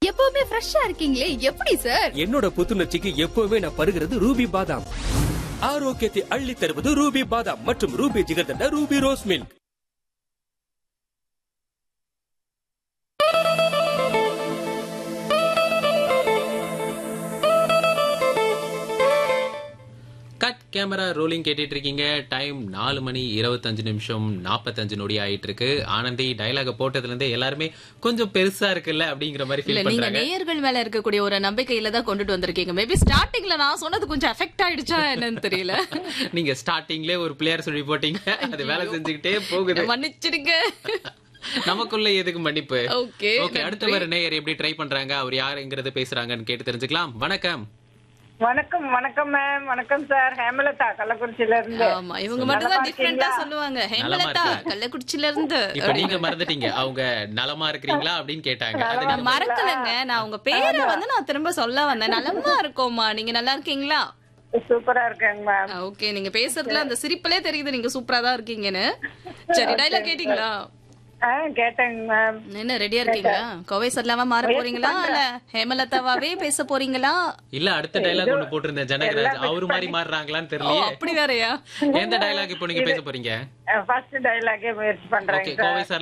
எப்பவுமே ஃப்ரெஷ்ஷா இருக்கீங்களே எப்படி சார் என்னோட புத்துணர்ச்சிக்கு எப்பவுமே நான் பருகிறது ரூபி பாதாம் ஆரோக்கியத்தை அள்ளி தருவது ரூபி பாதாம் மற்றும் Ruby jigarthanda Ruby rose milk cut camera rolling கேட்டுட்டு இருக்கீங்க டைம் நாலு மணி இருபத்தஞ்சு நிமிஷம் நாற்பத்தஞ்சு நொடி ஆயிட்டு இருக்கு ஆனந்தி டயலாக போட்டதுல இருந்தே எல்லாருமே கொஞ்சம் பெருசா இருக்குல்ல அப்படிங்கிற மாதிரி இல்ல ஃபீல் நீங்க பண்றாங்க நேயர்கள் மேல இருக்கக்கூடிய ஒரு நம்பிக்கையில தான் கொண்டுட்டு வந்திருக்கீங்க மேபி ஸ்டார்டிங்ல நான் சொன்னது கொஞ்சம் எஃபெக்ட் ஆயிடுச்சா என்னன்னு தெரியல நீங்க ஸ்டார்டிங்ல ஒரு பிளேயர் சொல்லி போட்டீங்க அது வேலை செஞ்சுக்கிட்டே போகுது மன்னிச்சிடுங்க நமக்குள்ள எதுக்கு மன்னிப்பு ஓகே ஓகே அடுத்த வர நேயர் எப்படி ட்ரை பண்றாங்க அவர் யாருங்கிறது பேசுறாங்கன்னு கேட்டு தெரிஞ்சுக்கலாம் வணக்கம் வணக்கம் வணக்கம் மேம் வணக்கம் சார் ஹேமலதா கள்ளக்குறிச்சியில இருந்து ஆமா இவங்க மட்டும் தான் நலமா டிஃபரெண்டா இருக்கீங்களா? சொல்லுவாங்க நலமா ஹேமலதா இருக்கேன். கள்ளக்குறிச்சில இருந்து இப்ப நீங்க மறந்துட்டீங்க அவங்க நலமா இருக்கிறீங்களா அப்படின்னு கேட்டாங்க அது நான் நீங்க மறக்கலங்க நான் உங்க பேரை வந்து நான் திரும்ப சொல்ல வந்தேன் நலமா இருக்கோமா நீங்க நல்லா இருக்கீங்களா சூப்பரா இருக்கேங்க மேம் ஓகே நீங்க பேசுறதுல அந்த சிரிப்புலே தெரியுது நீங்க சூப்பரா தான் இருக்கீங்கன்னு சரி டைலாக் கேட்டீங்களா ஆ கேட்டேங்க மேம் என்ன ரெடியா இருக்கீங்களா கோவை சொல்லாம மாற போறீங்களா இல்ல ஹேமலதாவாவே பேச போறீங்களா இல்ல அடுத்த டைலாக் ஒண்ணு போட்டிருந்தேன் ஜனகராஜ் அவரு மாதிரி மாறுறாங்களான்னு ஓ தெரியலையே அப்படி வேறயா எந்த டைலாக் இப்போ நீங்க பேச போறீங்க ஃபர்ஸ்ட் டைலாகே முயற்சி பண்றேங்க ஓகே சார் கோவை சார்